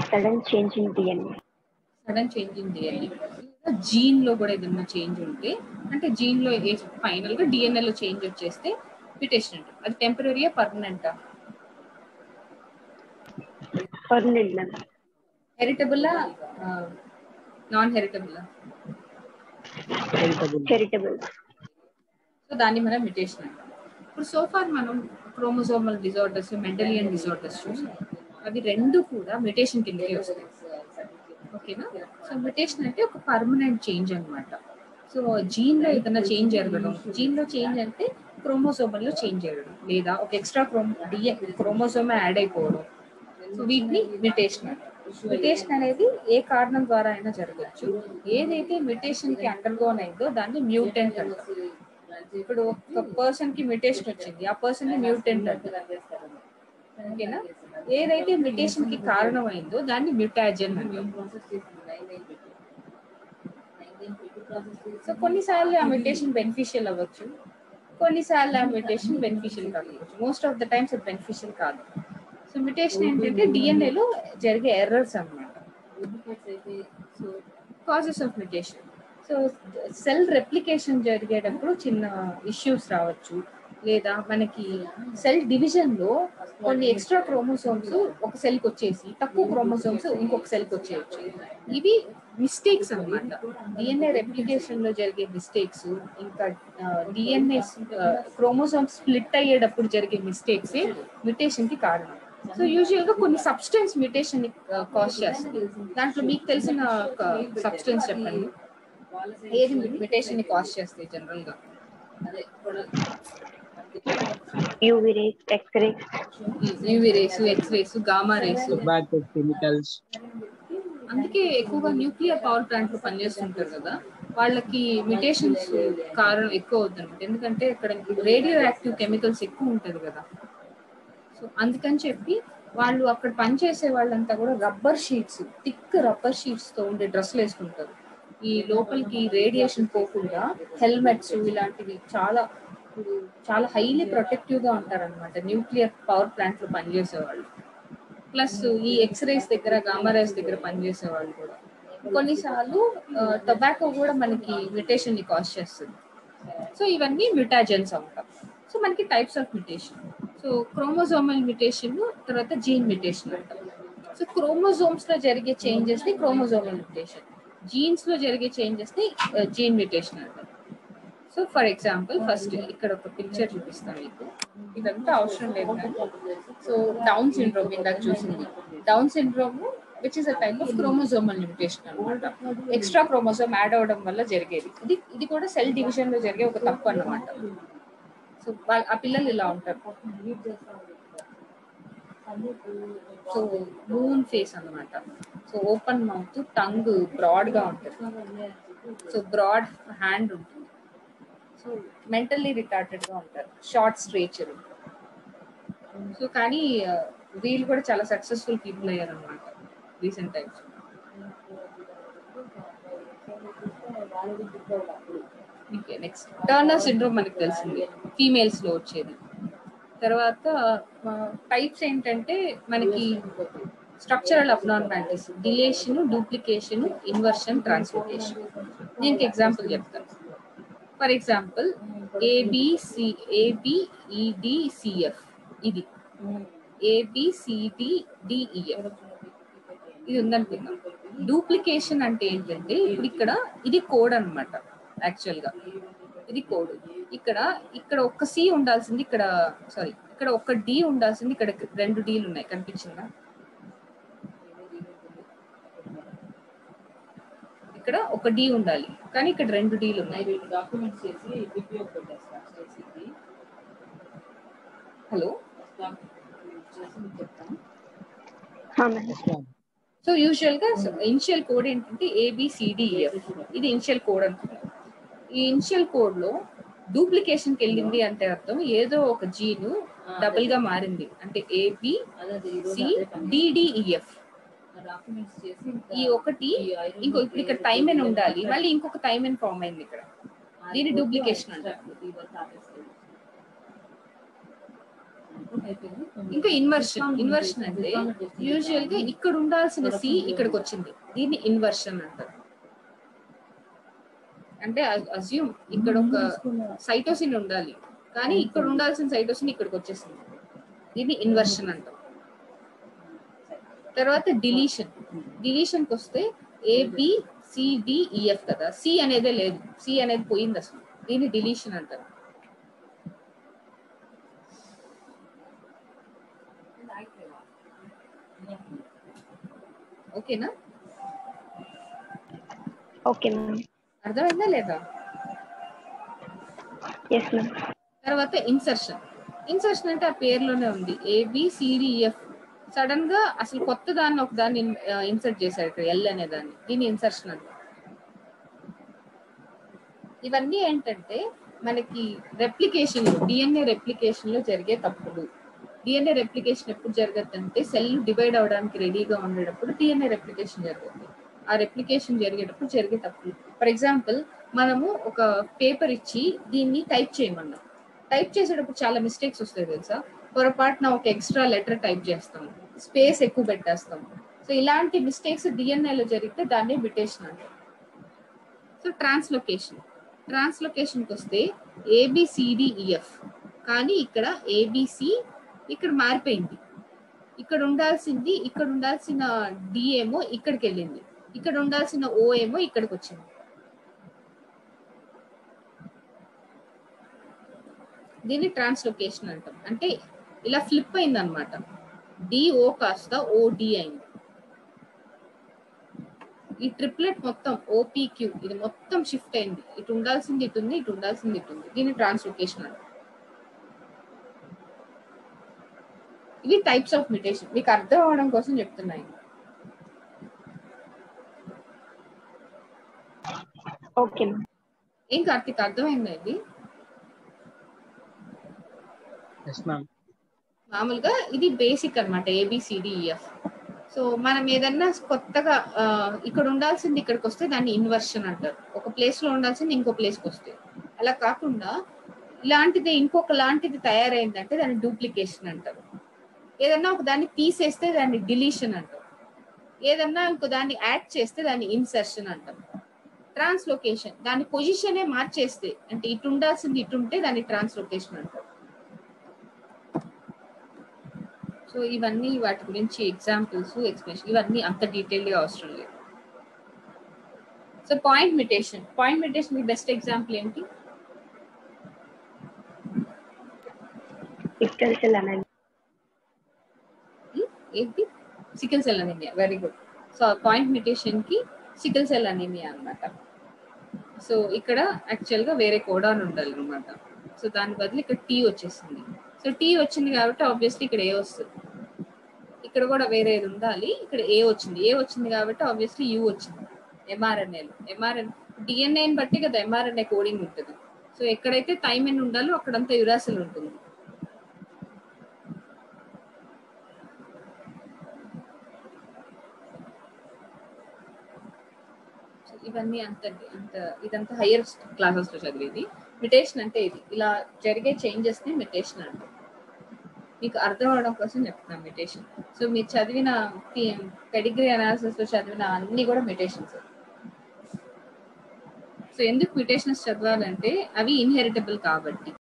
Sudden change in DNA sudden change in DNA gene లో కూడా ఏదైనా చేంజ్ ఉంటే అంటే జీన్ లో ఫైనల్ గా డిఎన్ఏ లో చేంజ్ వచ్చేస్తే మ్యూటేషన్ ఉంటుంది అది టెంపరీయా పర్మనెంటా పర్మనెంట్ మ్యామ్ హెరిటబుల్లా నాన్ హెరిటబుల్లా హెరిటబుల్ సో దాన్ని మనం మ్యూటేషన్ అంటాం ఇప్పుడు సోఫార్ మనం క్రోమోజోమల్ డిజార్డర్స్ మెంటలియన్ డిజార్డర్స్ చూసాం అవి రెండు కూడా మ్యూటేషన్ కిందకి వస్తాయి ఓకేనా సో మ్యూటేషన్ అంటే ఒక పర్మనెంట్ చేంజ్ అన్నమాట సో జీన్ లో ఏదైనా చేంజ్ జరగడం జీన్ లో చేంజ్ అంటే క్రోమోజోమల్ లో చేంజ్ జరగడం లేదా ఒక ఎక్స్ట్రా క్రోమ్ డిఎ క్రోమోజోమ్ యాడ్ అయిపోవడం సో వీటిని మ్యూటేషన్ అంటారు మ్యుటేషన్ అనేది ఏ కారణం ద్వారా అయినా జరగచ్చు ఏదైతే మ్యుటేషన్ కి అండర్గోన్ అయిందో దాన్ని మ్యూటెంట్ అంటారు ఇప్పుడు ఒక పర్సన్ కి మ్యుటేషన్ వచ్చింది ఆ పర్సన్ ని మ్యూటెంట్ అంటారు ఓకేనా ఏదైతే మ్యుటేషన్ కి కారణం అయిందో దాన్ని మ్యూటాజన్ అంటారు సో కొన్నిసార్లు ఆ మ్యుటేషన్ బెనిఫిషియల్ అవ్వచ్చు కొన్నిసార్లు ఆ మ్యుటేషన్ బెనిఫిషియల్ కావచ్చు మోస్ట్ ఆఫ్ ద టైమ్స్ అది బెనిఫిషియల్ కాదు సో మ్యుటేషన్ ఏంటంటే DNA లో జరిగే ఎర్రర్స్ అన్నమాట causes of mutation so cell replication జరిగేటప్పుడు చిన్న ఇష్యూస్ రావచ్చు లేదా మనకి సెల్ డివిజన్ లో కొన్ని ఎక్స్ట్రా క్రోమోసోమ్స్ ఒక సెల్ కి వచ్చేసి తక్కువ క్రోమోసోమ్స్ ఇంకొక సెల్ కి వచ్చేయచ్చు ఇవి మిస్టేక్స్ అన్నమాట డిఎన్ఏ రెప్లికేషన్ లో జరిగే మిస్టేక్స్ ఇంకా డిఎన్ఏ క్రోమోసోమ్ స్ప్లిట్ అయ్యేటప్పుడు జరిగే మిస్టేక్స్ మ్యుటేషన్ కి కారణం సో యూజువల్ గా కొన్ని సబ్స్టెన్స్ మ్యుటేషన్ ని కాజ్ చేస్తుంది దాంట్లో మీకు తెలిసిన ఒక సబ్స్టెన్స్ చెప్పండి ఏది మ్యుటేషన్ ని కాజ్ చేస్తాయి జనరల్ గా UV rays X ray UV rays X rays gamma rays tobacco chemicals అందుకే ఎక్కువగా న్యూక్లియర్ పవర్ ప్లాంట్ లో పనిచేస్తుంటారు కదా వాళ్ళకి మ్యుటేషన్స్ కారణం ఎక్కువ అవుతుంది ఎందుకంటే ఇక్కడ రేడియో యాక్టివ్ కెమికల్స్ ఎక్కువ ఉంటుంది కదా సో అందుకని చెప్పి వాళ్ళు అక్కడ పనిచేసే వాళ్ళంతా కూడా rubber sheets thick rubber sheets తో ఉండే డ్రెస్సులు వేసుకుంటారు ఈ లోపలికి రేడియేషన్ పోకుండా హెల్మెట్స్ ఇలాంటివి చాలా ఇప్పుడు చాలా హైలీ ప్రొటెక్టివ్ గా ఉంటారన్నమాట న్యూక్లియర్ పవర్ ప్లాంట్ లో పనిచేసే వాళ్ళు ప్లస్ ఈ ఎక్స్రేస్ దగ్గర గామా రేస్ దగ్గర పనిచేసే వాళ్ళు కూడా కొన్నిసార్లు టొబాకో కూడా మనకి మ్యుటేషన్ ని కాజ్ చేస్తుంది సో ఇవన్నీ మ్యూటాజెన్స్ అవుతాం సో మనకి types of mutation so chromosomal mutation తర్వాత జీన్ మ్యుటేషన్ అంటాం సో క్రోమోజోమ్స్ లో జరిగే చేంజెస్ ని క్రోమోజోమల్ మ్యుటేషన్ జీన్స్ లో జరిగే చేంజెస్ ని జీన్ మ్యుటేషన్ అంటాం సో ఫర్ ఎగ్జాంపుల్ ఫస్ట్ ఇక్కడ ఒక పిక్చర్ చూపిస్తాను మీకు ఇదంతా అవసరం లేదు సో డౌన్ సిండ్రోమ్ ఇందాక చూసింది Down syndrome which is a type of chromosomal limitation అనమాట ఎక్స్ట్రా క్రోమోజోమ్ యాడ్ అవడం వల్ల జరిగేది ఇది ఇది కూడా సెల్ డివిజన్ లో జరిగే ఒక తప్పు అన్నమాట సో వాళ్ళ ఆ పిల్లలు ఇలా ఉంటారు సో మూన్ ఫేస్ అన్నమాట so open mouth tongue broad గా ఉంటుంది సో బ్రాడ్ హ్యాండ్ ఉంటుంది సో మెంటల్లీ రిటార్టెడ్ గా ఉంటారు షార్ట్ స్ట్రేచర్ సో కానీ ఆ, వీళ్ళు కూడా చాలా సక్సెస్ఫుల్ పీపుల్ అయ్యారు అనమాట recent times okay next Turner syndrome మనకి తెలిసింది ఫీమేల్స్ లో వచ్చేది తర్వాత టైప్స్ ఏంటంటే మనకి structural abnormalities deletion duplication inversion transportation దీనికి ఎగ్జాంపుల్ చెప్తాను ఫర్ ఎగ్జాంపుల్ ఏబిసి ఏబిఈడిసిఎఫ్ ఇది ఏబిసిడిడిఈఎఫ్ ఇది ఉందనుకుందాం డూప్లికేషన్ అంటే ఏంటంటే ఇప్పుడు ఇక్కడ ఇది కోడ్ అన్నమాట యాక్చువల్ గా ఇది కోడ్ ఇక్కడ ఇక్కడ ఒక్క సి ఉండాల్సింది ఇక్కడ సారీ ఇక్కడ ఒక్క డి ఉండాల్సింది ఇక్కడ రెండు డీలు ఉన్నాయి కనిపించిందా ఇక్కడ ఒక డి ఉండాలి కానీ ఇక్కడ రెండు డీలు ఉన్నాయి డాక్యుమెంట్స్ చేసి డిపిఓ పెట్టేస్తాను చేసి హలో చేసి మీకు చెప్తాను సో యూజువల్ గా ఇనిషియల్ కోడ్ ఏంటంటే ఏబిసిడిఎఫ్ ఇది ఇనిషియల్ కోడ్ అనుకున్నాం ఈ ఇనిషియల్ కోడ్ లో డూప్లికేషన్ కి వెళ్ళింది అంటే అర్థం ఏదో ఒక జీన్ డబుల్ గా మారింది అంటే ఏబి అదే సి డిడిఈఎఫ్ డాక్యుమెంట్స్ చేసి ఈ ఒకటి ఇంకో ఇప్పుడు ఇక్కడ టైం అని ఉండాలి మళ్ళీ ఇంకొక టైం అని ఫామ్ అయింది ఇక్కడ దీని డూప్లికేషన్ అంటారు అయిపోయింది ఇంకా ఇన్వర్షన్ ఇన్వర్షన్ అంటే యూజువల్ గా ఇక్కడ ఉండాల్సిన సి ఇక్కడికి వచ్చింది దీన్ని ఇన్వర్షన్ అంటారు అంటే అజ్యూమ్ ఇక్కడ ఒక సైటోసిన్ ఉండాలి కానీ ఇక్కడ ఉండాల్సిన సైటోసిన్ ఇక్కడికి వచ్చేసింది దీన్ని ఇన్వర్షన్ అంటాం తర్వాత డిలీషన్ డిలీషన్ కి వస్తే ఏబి సిడిఈఎఫ్ కదా సి అనేదే లేదు సి అనేది పోయింది అసలు దీన్ని డిలీషన్ అంటారు ఓకేనా ఓకే మ్యామ్ అర్థమైందా లేదా ఎస్ మ్యామ్ తర్వాత ఇన్సర్షన్ ఇన్సర్షన్ అంటే ఆ పేరులోనే ఉంది ఏబిసిడిఎఫ్ సడన్ గా అసలు కొత్త దాన్ని ఒక దాన్ని ఇన్సర్ట్ చేశారు ఇక్కడ ఎల్ అనే దాన్ని దీన్ని ఇన్సర్షన్ అంటారు ఇవన్నీ ఏంటంటే మనకి రెప్లికేషన్ డిఎన్ఏ రెప్లికేషన్ లో జరిగే తప్పులు డిఎన్ఏ రెప్లికేషన్ ఎప్పుడు జరగద్దంటే సెల్ డివైడ్ అవడానికి రెడీగా ఉండేటప్పుడు డిఎన్ఏ రెప్లికేషన్ జరుగుతుంది ఆ రెప్లికేషన్ జరిగేటప్పుడు జరిగే తప్పులు ఫర్ ఎగ్జాంపుల్ మనము ఒక పేపర్ ఇచ్చి దీన్ని టైప్ చేయమన్నాం టైప్ చేసేటప్పుడు చాలా మిస్టేక్స్ వస్తాయి తెలుసా పొరపాటున ఒక ఎక్స్ట్రా లెటర్ టైప్ చేస్తాం స్పేస్ ఎక్కువ పెట్టేస్తాం సో ఇలాంటి మిస్టేక్స్ డిఎన్ఏలో జరిగితే దాన్ని బిటేషన్ అంటారు సో ట్రాన్స్లొకేషన్ ట్రాన్స్లొకేషన్కి వస్తే ఏబిసిడిఈఎఫ్ కానీ ఇక్కడ ఏబిసి ఇక్కడ మారిపోయింది ఇక్కడ ఉండాల్సింది ఇక్కడ ఉండాల్సిన డి ఏమో ఇక్కడికి వెళ్ళింది ఇక్కడ ఉండాల్సిన ఓ ఏమో ఇక్కడికి వచ్చింది దీన్ని ట్రాన్స్లొకేషన్ అంటాం అంటే ఇలా ఫ్లిప్ అయింది అనమాట డిఓ కాస్త ఓడి అయింది ఈ ట్రిప్లెట్ మొత్తం ఓపీక్యూ ఇది మొత్తం షిఫ్ట్ అయింది ఇటు ఉండాల్సింది ఇటు ఉంది ఇటు ఉండాల్సింది ఇటు ఉంది దీన్ని ట్రాన్స్లొకేషన్ అంటాం ఇవి టైప్స్ ఆఫ్ మ్యూటేషన్ మీకు అర్థం అవడం కోసం చెప్తున్నాయి ఓకే మ్యామ్ ఏం కార్తీక్ అర్థమైందా ఇది ఎస్ మ్యామ్ మామూలుగా ఇది బేసిక్ అనమాట ఏబిసిడిఈఎఫ్ సో మనం ఏదన్నా కొత్తగా ఆ, ఇక్కడ ఉండాల్సింది ఇక్కడికి వస్తే దాన్ని ఇన్వర్షన్ అంటారు ఒక ప్లేస్ లో ఉండాల్సింది ఇంకో ప్లేస్ కి వస్తే అలా కాకుండా ఇలాంటిది ఇంకొక లాంటిది తయారైందంటే దాన్ని డూప్లికేషన్ అంటారు ఏదన్నా ఒక దాన్ని తీసేస్తే దాన్ని డిలీషన్ అంటారు ఏదన్నా ఇంకో దాన్ని యాడ్ చేస్తే దాన్ని ఇన్సర్షన్ అంటాం ట్రాన్స్లొకేషన్ దాని పొజిషనే మార్చేస్తే అంటే ఇటు ఉండాల్సింది ఇటు ఉంటే దాన్ని ట్రాన్స్లొకేషన్ అంటారు సో ఇవన్నీ వాటి గురించి ఎగ్జాంపుల్స్ ఎక్స్ప్లెనేషన్ ఇవన్నీ అంత డీటెయిల్ గా అవసరం లేదు so point mutation point mutation మీ బెస్ట్ ఎగ్జాంపుల్ ఏంటి సిక్కల్ సెల్ అనేది Hmm? ఏంటి sickle cell anaemia very good so point mutation కి సికిల్ సెల్ అనీమియా అన్నమాట సో ఇక్కడ యాక్చువల్ గా వేరే కోడాన్ ఉండాలి అనమాట సో దాని బదులు ఇక్కడ టీ వచ్చేసింది సో టీ వచ్చింది కాబట్టి ఆబ్వియస్లీ ఇక్కడ ఏ వస్తుంది ఇక్కడ కూడా వేరేది ఉండాలి ఇక్కడ ఏ వచ్చింది ఏ వచ్చింది కాబట్టి ఆబ్వియస్లీ యూ వచ్చింది ఎంఆర్ఎన్ఏలో ఎంఆర్ఎన్ డిఎన్ఏని బట్టి కదా ఎంఆర్ఎన్ఏ కోడింగ్ ఉంటుంది సో ఎక్కడైతే థైమిన్ ఉండాలో అక్కడంతా యురాసిల్ ఉంటుంది సో ఇవన్నీ అంత అంత ఇదంతా హయ్యర్ క్లాసెస్ లో చదివేది మిటేషన్ అంటే ఇది ఇలా జరిగే చేంజెస్ ని మిటేషన్ అంటే మీకు అర్థం అవడం కోసం చెప్తున్నాను మిటేషన్ సో మీరు చదివిన పెడిగ్రీ అనాలిసిస్ లో చదివిన అన్ని కూడా మిటేషన్స్ సో ఎందుకు మ్యూటేషన్స్ చదవాలంటే అవి ఇన్హెరిటబుల్ కాబట్టి